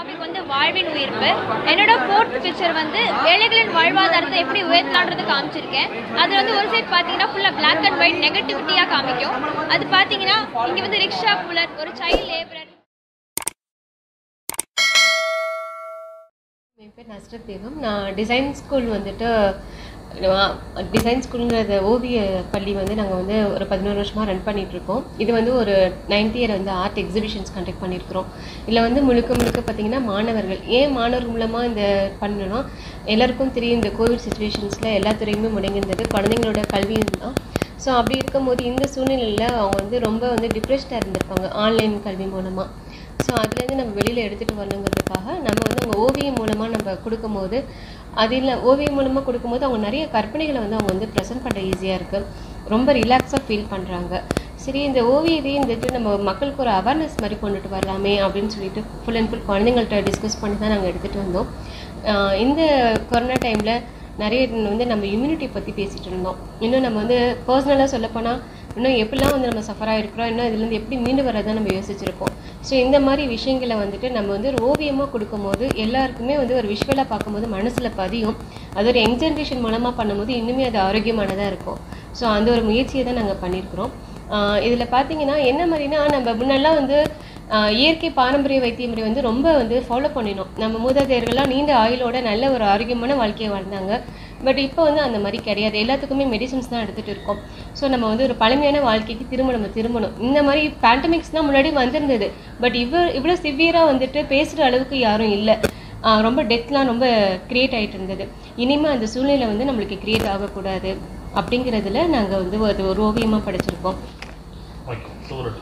topic வந்து வாழ்வின் உயிர்ப்பு என்னோட ஃபோர்த் பிக்சர் வந்து ஏழைகளின் வாழ்வாதாரத்தை எப்படி உயர்த்தலான்றது காமிச்சிருக்கேன் அதில் வந்து ஒரு சைட் பார்த்தீங்கன்னா ஃபுல்லாக பிளாக் அண்ட் ஒயிட் நெகட்டிவிட்டியாக காமிக்கும் அது பார்த்தீங்கன்னா இங்கே வந்து ரிக்ஷா புலர் ஒரு சைல்ட் லேபரர் என் பேர் நஸ்ரத் பேகம் நான் டிசைன் ஸ்கூல் வந்துட்டு டிசைன் ஸ்கூலுங்கிற ஓவிய பள்ளி வந்து நாங்கள் வந்து ஒரு பதினோரு வருஷமாக ரன் பண்ணிட்டு இருக்கோம் இது வந்து ஒரு நைன்த் இயர் வந்து ஆர்ட் எக்ஸிபிஷன்ஸ் கண்டக்ட் பண்ணியிருக்கிறோம் இதில் வந்து முழுக்க முழுக்க பார்த்தீங்கன்னா மாணவர்கள் ஏன் மாணவர்கள் மூலமாக இந்த பண்ணணும்னா எல்லாருக்கும் தெரியும் இந்த கோவிட் சுச்சுவேஷன்ஸில் எல்லா துறையுமே முடங்கியிருந்தது குழந்தைங்களோட கல்வியும் தான் ஸோ அப்படி இருக்கும்போது இந்த சூழ்நிலையில் அவங்க வந்து ரொம்ப வந்து டிப்ரெஸ்டாக இருந்திருப்பாங்க ஆன்லைன் கல்வி மூலமாக ஸோ அதுலேருந்து நம்ம வெளியில் எடுத்துகிட்டு வரணுங்கிறதுக்காக நம்ம வந்து அவங்க ஓவியம் மூலமாக நம்ம கொடுக்கும்போது அதில் ஓவியம் மூலமாக கொடுக்கும்போது அவங்க நிறைய கற்பனைகளை வந்து அவங்க வந்து ப்ரெசென்ட் பண்ண ஈஸியாக இருக்குது ரொம்ப ரிலாக்ஸாக ஃபீல் பண்ணுறாங்க சரி இந்த ஓவியத்தையும் வந்துட்டு நம்ம மக்களுக்கு ஒரு அவேர்னஸ் மாதிரி கொண்டுட்டு வரலாமே அப்படின்னு சொல்லிட்டு ஃபுல் அண்ட் ஃபுல் குழந்தைங்கள்ட்ட டிஸ்கஸ் பண்ணி தான் நாங்கள் எடுத்துகிட்டு வந்தோம் ஆஹ் இந்த கொரோனா டைமில் நிறைய வந்து நம்ம இம்யூனிட்டி பற்றி பேசிகிட்டு இருந்தோம் இன்னும் நம்ம வந்து பர்சனலாக சொல்லப்போனால் இன்னும் எப்படிலாம் வந்து நம்ம சஃபராக இருக்கிறோம் இன்னும் இதுலேருந்து எப்படி மீண்டு வரதான் நம்ம யோசிச்சிருப்போம் ஸோ இந்த மாதிரி விஷயங்களை வந்துட்டு நம்ம வந்து ஒரு ஓவியமாக கொடுக்கும்போது எல்லாருக்குமே வந்து ஒரு விஷுவலாக பார்க்கும்போது மனசில் பதியும் அது ஒரு யங் ஜென்ரேஷன் மூலமாக பண்ணும்போது இன்னுமே அது ஆரோக்கியமானதாக இருக்கும் ஸோ அந்த ஒரு முயற்சியை தான் நாங்கள் பண்ணியிருக்கிறோம் இதில் பார்த்தீங்கன்னா என்ன மாதிரினா நம்ம முன்னெல்லாம் வந்து ஆஹ் இயற்கை பாரம்பரிய வைத்திய முறை வந்து ரொம்ப வந்து ஃபாலோ பண்ணினோம் நம்ம மூதாதையர்கள்லாம் நீண்ட ஆயுளோட நல்ல ஒரு ஆரோக்கியமான வாழ்க்கையை வாழ்ந்தாங்க பட் இப்போ வந்து அந்த மாதிரி கிடையாது எல்லாத்துக்குமே மெடிசின்ஸ் தான் எடுத்துகிட்டு இருக்கோம் ஸோ நம்ம வந்து ஒரு பழமையான வாழ்க்கைக்கு திரும்ப நம்ம திரும்பணும் இந்த மாதிரி பேண்டமிக்ஸ் தான் முன்னாடி வந்திருந்தது பட் இவ்வளோ இவ்வளோ சிவியராக வந்துட்டு பேசுகிற அளவுக்கு யாரும் இல்லை ஆஹ் ரொம்ப டெத்லாம் ரொம்ப கிரியேட் ஆகிட்டு இருந்தது இனிமேல் அந்த சூழ்நிலை வந்து நம்மளுக்கு கிரியேட் ஆகக்கூடாது அப்படிங்கிறதுல நாங்கள் வந்து ஒரு ஒரு ஓவியமாக படிச்சிருக்கோம் ஓகே சூரட்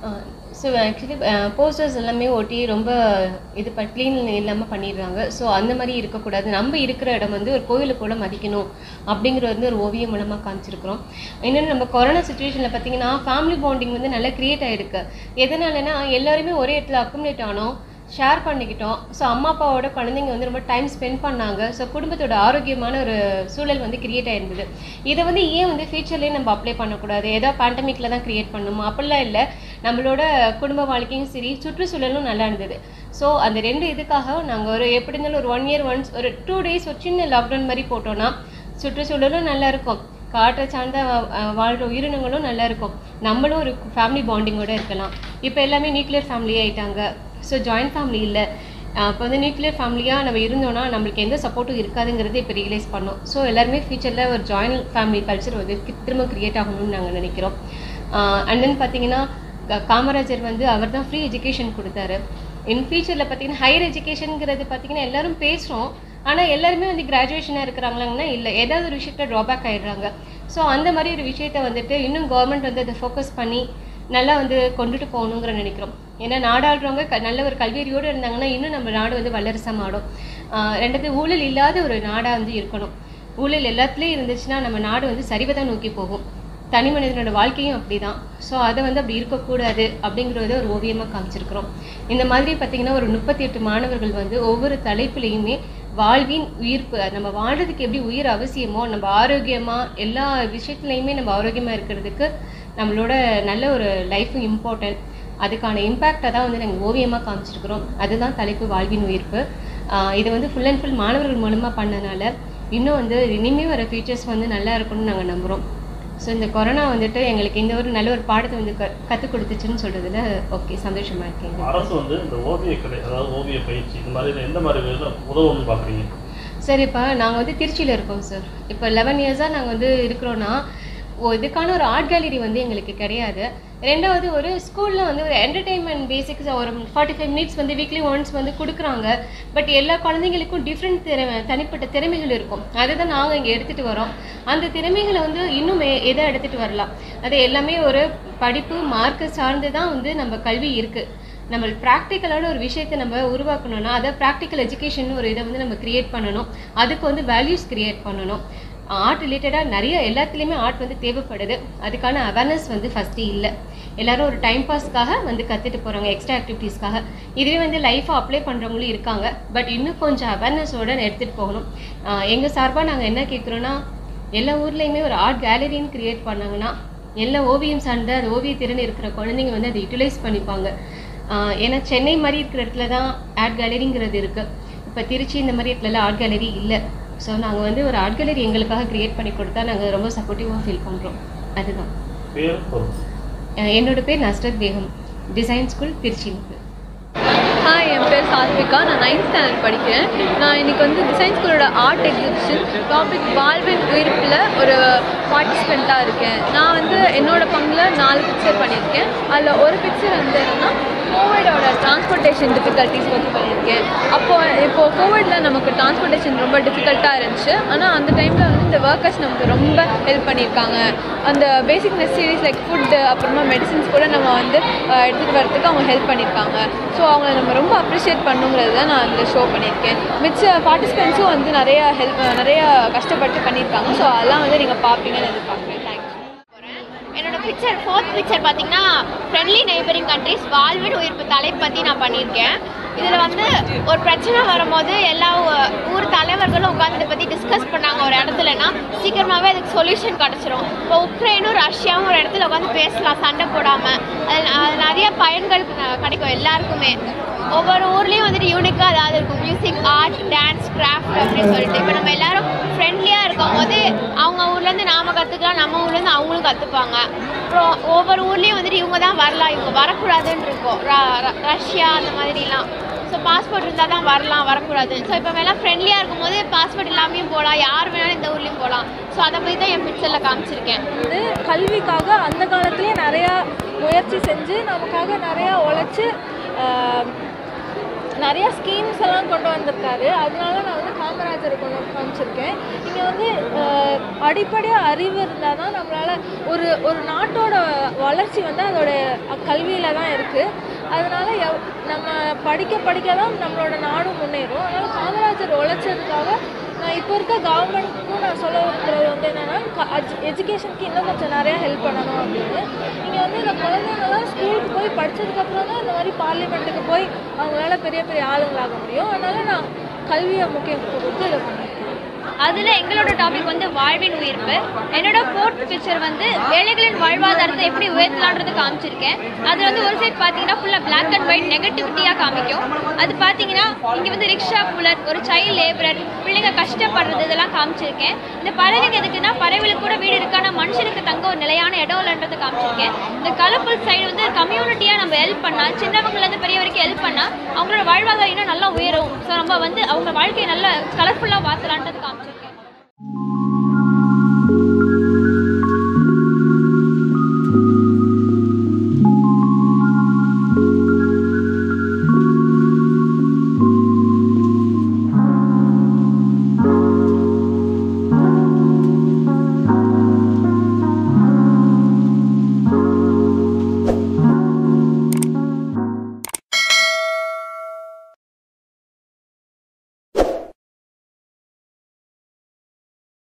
ஸோ ஆக்சுவலி போஸ்டர்ஸ் எல்லாமே ஒட்டி ரொம்ப இது ப க்ளீன் இல்லாமல் பண்ணிடுறாங்க ஸோ அந்த மாதிரி இருக்கக்கூடாது நம்ம இருக்கிற இடம் வந்து ஒரு கோயிலை கூட மதிக்கணும் அப்படிங்கிற வந்து ஒரு ஓவியம் மூலமாக காமிச்சிருக்கிறோம் இன்னொன்று நம்ம கொரோனா சுச்சுவேஷனில் பார்த்தீங்கன்னா ஃபேமிலி பாண்டிங் வந்து நல்லா க்ரியேட் ஆகிருக்கு எதனாலனா எல்லாருமே ஒரே இடத்துல அக்குமுலேட் ஆனோம் ஷேர் பண்ணிக்கிட்டோம் ஸோ அம்மா அப்பாவோட குழந்தைங்க வந்து ரொம்ப டைம் ஸ்பெண்ட் பண்ணாங்க ஸோ குடும்பத்தோட ஆரோக்கியமான ஒரு சூழல் வந்து கிரியேட் ஆயிருந்தது இதை வந்து ஏன் வந்து ஃபியூச்சர்லேயே நம்ம அப்ளை பண்ணக்கூடாது ஏதோ பேண்டமிக்கில் தான் கிரியேட் பண்ணணுமா அப்படிலாம் இல்லை நம்மளோட குடும்ப வாழ்க்கையும் சரி சுற்றுச்சூழலும் நல்லா இருந்தது ஸோ அந்த ரெண்டு இதுக்காக நாங்கள் ஒரு எப்படி இருந்தாலும் ஒரு ஒன் இயர் ஒன்ஸ் ஒரு டூ டேஸ் ஒரு சின்ன லாக்டவுன் மாதிரி போட்டோன்னா சுற்றுச்சூழலும் நல்லா இருக்கும் காற்றை சார்ந்த அஹ், வாழ்ற உயிரினங்களும் நல்லா இருக்கும் நம்மளும் ஒரு ஃபேமிலி பாண்டிங்கோட இருக்கலாம் இப்போ எல்லாமே நியூக்ளியர் ஃபேமிலி ஆயிட்டாங்க ஸோ ஜாயிண்ட் ஃபேமிலி இல்லை இப்போ வந்து நியூக்ளியர் ஃபேமிலியாக நம்ம இருந்தோம்னா நம்மளுக்கு எந்த சப்போர்ட்டும் இருக்காதுங்கிறது இப்போ ரியலைஸ் பண்ணோம் ஸோ எல்லாருமே ஃபியூச்சரில் ஒரு ஜாயிண்ட் ஃபேமிலி கல்ச்சர் வந்து கி- திரும்ப கிரியேட் ஆகணும்னு நாங்கள் நினைக்கிறோம் அண்ட் தென் பார்த்தீங்கன்னா க- காமராஜர் வந்து அவர் தான் ஃப்ரீ எஜுகேஷன் கொடுத்தாரு இன் ஃபியூச்சரில் பார்த்தீங்கன்னா ஹையர் எஜுகேஷனுங்கிறது பார்த்தீங்கன்னா எல்லாரும் பேசுகிறோம் ஆனால் எல்லாருமே வந்து கிராஜுவேஷனாக இருக்கிறாங்களாங்கன்னா இல்லை ஏதாவது ஒரு விஷயத்தில் ட்ராபேக் ஆயிடுறாங்க ஸோ அந்த மாதிரி ஒரு விஷயத்த வந்துட்டு இன்னும் கவர்மெண்ட் வந்து அதை ஃபோக்கஸ் பண்ணி நல்லா வந்து கொண்டுட்டு போகணுங்கிற நினைக்கிறோம் ஏன்னா நாடாளுறவங்க க நல்ல ஒரு கல்வியறியோடு இருந்தாங்கன்னா இன்னும் நம்ம நாடு வந்து வல்லரசம் ஆடும் ஆஹ் ரெண்டாவது ஊழல் இல்லாத ஒரு நாடாக வந்து இருக்கணும் ஊழல் எல்லாத்துலேயும் இருந்துச்சுன்னா நம்ம நாடு வந்து சரிவை தான் நோக்கி போகும் தனி மனிதனோட வாழ்க்கையும் அப்படிதான் ஸோ அதை வந்து அப்படி இருக்கக்கூடாது அப்படிங்கிறத ஒரு ஓவியமாக காமிச்சிருக்கிறோம் இந்த மாதிரி பார்த்தீங்கன்னா ஒரு முப்பத்தி எட்டு மாணவர்கள் வந்து ஒவ்வொரு தலைப்புலையுமே வாழ்வின் உயிர்ப்பு நம்ம வாழ்றதுக்கு எப்படி உயிர் அவசியமோ நம்ம ஆரோக்கியமாக எல்லா விஷயத்துலையுமே நம்ம ஆரோக்கியமாக இருக்கிறதுக்கு நம்மளோட நல்ல ஒரு லைஃபும் இம்பார்ட்டன்ட் அதுக்கான இம்பேக்டை தான் வந்து நாங்கள் ஓவியமாக காமிச்சிருக்கிறோம் அதுதான் தலைப்பு வாழ்வின் உயிர்ப்பு ஆஹ் இது வந்து ஃபுல் அண்ட் ஃபுல் மாணவர்கள் மூலமாக பண்ணனால இன்னும் வந்து இனிமே வர ஃபீச்சர்ஸ் வந்து நல்லா இருக்கும்னு நாங்கள் நம்புகிறோம் ஸோ இந்த கொரோனா வந்துட்டு எங்களுக்கு இந்த ஒரு நல்ல ஒரு பாடத்தை வந்து க கற்றுக் கொடுத்துச்சுன்னு சொல்கிறதுல ஓகே சந்தோஷமாக இருக்கேங்க அரசு வந்து இந்த ஓவிய கலை அதாவது ஓவிய பயிற்சி இந்த மாதிரி எந்த மாதிரி வேலை உதவும்னு பார்க்குறீங்க சார் இப்போ நாங்கள் வந்து திருச்சியில் இருக்கோம் சார் இப்போ லெவன் இயர்ஸாக நாங்கள் வந்து இருக்கிறோன்னா ஓ இதுக்கான ஒரு ஆர்ட் கேலரி வந்து எங்களுக்கு கிடையாது ரெண்டாவது ஒரு ஸ்கூலில் வந்து ஒரு என்டர்டெயின்மெண்ட் பேசிக்ஸ் ஒரு ஃபார்ட்டி ஃபைவ் மினிட்ஸ் வந்து வீக்லி ஒன்ஸ் வந்து கொடுக்குறாங்க பட் எல்லா குழந்தைங்களுக்கும் டிஃப்ரெண்ட் திறமை தனிப்பட்ட திறமைகள் இருக்கும் அதை தான் நாங்கள் இங்கே எடுத்துகிட்டு வரோம் அந்த திறமைகளை வந்து இன்னும் மே- எதை எடுத்துகிட்டு வரலாம் அது எல்லாமே ஒரு படிப்பு மார்க்கு சார்ந்து தான் வந்து நம்ம கல்வி இருக்குது நம்ம ப்ராக்டிக்கலான ஒரு விஷயத்தை நம்ம உருவாக்கணும்னா அதை ப்ராக்டிக்கல் எஜுகேஷன் ஒரு இதை வந்து நம்ம கிரியேட் பண்ணணும் அதுக்கு வந்து வேல்யூஸ் கிரியேட் பண்ணணும் ஆர்ட் ரிலேட்டடாக நிறைய எல்லாத்துலேயுமே ஆர்ட் வந்து தேவைப்படுது அதுக்கான அவேர்னஸ் வந்து ஃபஸ்ட்டு இல்லை எல்லாரும் ஒரு டைம் பாஸ்க்காக வந்து கற்றுட்டு போகிறாங்க எக்ஸ்ட்ரா ஆக்டிவிட்டீஸ்க்காக இதுவே வந்து லைஃப்பை அப்ளை பண்ணுறவங்களும் இருக்காங்க பட் இன்னும் கொஞ்சம் அவேர்னஸோட எடுத்துகிட்டு போகணும் எங்கள் சார்பாக நாங்கள் என்ன கேட்குறோன்னா எல்லா ஊர்லேயுமே ஒரு ஆர்ட் கேலரின்னு கிரியேட் பண்ணாங்கன்னா எல்லா ஓவியம் சார்ந்த அது ஓவிய திறன் இருக்கிற குழந்தைங்க வந்து அதை யூட்டிலைஸ் பண்ணிப்பாங்க ஆஹ் ஏன்னா சென்னை மாதிரி இருக்கிற இடத்துல தான் ஆர்ட் கேலரிங்கிறது இருக்குது இப்போ திருச்சி இந்த மாதிரி இடத்துலலாம் ஆர்ட் கேலரி இல்லை ஸோ நாங்கள் வந்து ஒரு ஆர்ட் கேலரி எங்களுக்காக க்ரியேட் பண்ணி கொடுத்தா நாங்கள் ரொம்ப சப்போர்ட்டிவாக ஃபீல் பண்ணுறோம் அதுதான் பேர் பொருள் ஆஹ் என்னோட பேர் நஸ்ரத் பேகம் டிசைன் ஸ்கூல் திருச்சியிலுக்கு ஹாய் என் பேர் சாத்விகா நான் நைன்த் ஸ்டாண்டர்ட் படிக்கிறேன் நான் இன்னைக்கு வந்து டிசைன் ஸ்கூலோட ஆர்ட் எக்ஸிபிஷன் டாபிக் வாழ்வின் உயிர்ப்பில் ஒரு பார்ட்டிசிபெண்ட்டாக இருக்கேன் நான் வந்து என்னோட பங்கில் நாலு பிக்சர் பண்ணியிருக்கேன் அதில் ஒரு பிக்சர் வந்து என்னென்னா கோவிடோட டிரான்ஸ்போர்ட்டேஷன் டிஃபிகல்ட்டிஸ் பற்றி பண்ணியிருக்கேன் அப்போ இப்போது கோவிடில் நமக்கு டிரான்ஸ்போர்ட்டேஷன் ரொம்ப டிஃபிகல்ட்டாக இருந்துச்சு ஆனால் அந்த டைமில் வந்து இந்த ஒர்க்கர்ஸ் நமக்கு ரொம்ப ஹெல்ப் பண்ணியிருக்காங்க அந்த பேசிக் நெசசரிஸ் லைக் ஃபுட்டு அப்புறமா மெடிசின்ஸ் கூட நம்ம வந்து அஹ், எடுத்துகிட்டு வரதுக்கு அவங்க ஹெல்ப் பண்ணியிருக்காங்க ஸோ அவங்கள நம்ம ரொம்ப அப்ரிஷியேட் பண்ணுங்கிறத நான் அதில் ஷோ பண்ணியிருக்கேன் மிச்ச பார்ட்டிசிபெண்ட்ஸும் வந்து நிறைய ஹெல்ப் நிறைய கஷ்டப்பட்டு பண்ணியிருக்காங்க ஸோ அதெல்லாம் வந்து நீங்கள் பார்ப்பீங்கன்னு எதிர்பார்க்குறேன் தேங்க்யூ என்னோட பிக்சர் ஃபோர்த் பிக்சர் பார்த்தீங்கன்னா ஃப்ரெண்ட்லி நெய்பரிங் கண்ட்ரிஸ் வாழ்வின் உயிர்ப்பு தலைப்பு பற்றி நான் பண்ணியிருக்கேன் இதில் வந்து ஒரு பிரச்சனை வரும்போது எல்லா ஊ- ஊர் தலைவர்களும் உட்காந்து இதை பற்றி டிஸ்கஸ் பண்ணாங்க ஒரு இடத்துலனா சீக்கிரமாகவே அதுக்கு சொல்யூஷன் கிடச்சிரும் இப்போ உக்ரைனும் ரஷ்யாவும் ஒரு இடத்துல உட்காந்து பேசலாம் சண்டை போடாமல் அது அது நிறைய பயன்கள் க- கிடைக்கும் எல்லாருக்குமே ஒவ்வொரு ஊர்லேயும் வந்துட்டு யூனிக்காக ஏதாவது இருக்கும் மியூசிக் ஆர்ட் டான்ஸ் கிராஃப்ட் அப்படின்னு சொல்லிட்டு இப்போ நம்ம எல்லாரும் ஃப்ரெண்ட்லியாக இருக்கும் போது அவங்க ஊர்லேருந்து நாம கற்றுக்கலாம் நம்ம ஊர்லேருந்து அவங்களும் கற்றுப்பாங்க அப்புறம் ஒவ்வொரு ஊர்லேயும் வந்துட்டு இவங்க தான் வரலாம் இவங்க வரக்கூடாதுன்னு இருக்கும் ர- ர- ரஷ்யா அந்த மாதிரிலாம் ஸோ பாஸ்போர்ட் இருந்தால் தான் வரலாம் வரக்கூடாது ஸோ இப்போ எல்லாம் ஃப்ரெண்ட்லியாக இருக்கும்போது பாஸ்போர்ட் இல்லாமையும் போகலாம் யார் வேணாலும் இந்த ஊர்லேயும் போகலாம் ஸோ அதை பற்றி தான் என் பிக்சரில் காமிச்சிருக்கேன் வந்து கல்விக்காக அந்த காலத்துலேயே நிறையா முயற்சி செஞ்சு நமக்காக நிறையா உழைச்சி நிறையா ஸ்கீம்ஸ் எல்லாம் கொண்டு வந்திருக்காரு அதனால நான் வந்து காமராஜரை கொண்டு வந்து காமிச்சிருக்கேன் இங்கே வந்து அஹ், அடிப்படையாக அறிவு இருந்தால் தான் நம்மளால் ஒரு ஒரு நாட்டோட வளர்ச்சி வந்து அதோட கல்வியில் தான் இருக்குது அதனால எவ் நம்ம படிக்க படிக்க தான் நம்மளோட நாடும் முன்னேறும் அதனால காமராஜர் உழைச்சதுக்காக நான் இப்போ இருக்க கவர்மெண்ட்டுக்கும் நான் சொல்ல விரும்புறது வந்து என்னென்னா எஜுகேஷனுக்கு இன்னும் கொஞ்சம் நிறையா ஹெல்ப் பண்ணணும் அப்படின்னு இங்கே வந்து இந்த குழந்தைங்கலாம் ஸ்கூலுக்கு போய் படிச்சதுக்கப்புறம் தான் இந்த மாதிரி பார்லிமெண்ட்டுக்கு போய் அவங்களால பெரிய பெரிய ஆளுங்களாக முடியும் அதனால நான் கல்வியை முக்கியத்துவம் கொடுத்து இதை பண்ணியிருக்கேன் அதில் எங்களோட டாபிக் வந்து வாழ்வின் உயிர்ப்பு என்னோட ஃபோர்த் பிக்சர் வந்து ஏழைகளின் வாழ்வாதாரத்தை எப்படி உயர்த்தலான்றது காமிச்சிருக்கேன் அதில் வந்து ஒரு சைட் பார்த்தீங்கன்னா ஃபுல்லாக பிளாக் அண்ட் ஒயிட் நெகட்டிவிட்டியாக காமிக்கும் அது பார்த்தீங்கன்னா இங்கே வந்து ரிக்ஷா புலர் ஒரு சைல்ட் லேபரர் பிள்ளைங்க கஷ்டப்படுறது இதெல்லாம் காமிச்சிருக்கேன் இந்த பறவைங்க எதுக்குன்னா பறவைகளுக்கு கூட வீடு இருக்கான மனுஷனுக்கு தங்க ஒரு நிலையான இடம் இல்லைன்றது காமிச்சிருக்கேன் இந்த கலர்ஃபுல் சைடு வந்து கம்யூனிட்டியாக நம்ம ஹெல்ப் பண்ணால் சின்னவங்கலேருந்து பெரிய வரைக்கும் ஹெல்ப் பண்ணால் அவங்களோட வாழ்வாதாரம் இன்னும் நல்லா உயரும் ஸோ நம்ம வந்து அவங்க வாழ்க்கையை நல்லா கலர்ஃபுல்லாக மாற்றலான்றது காமிச்சிருக்கேன்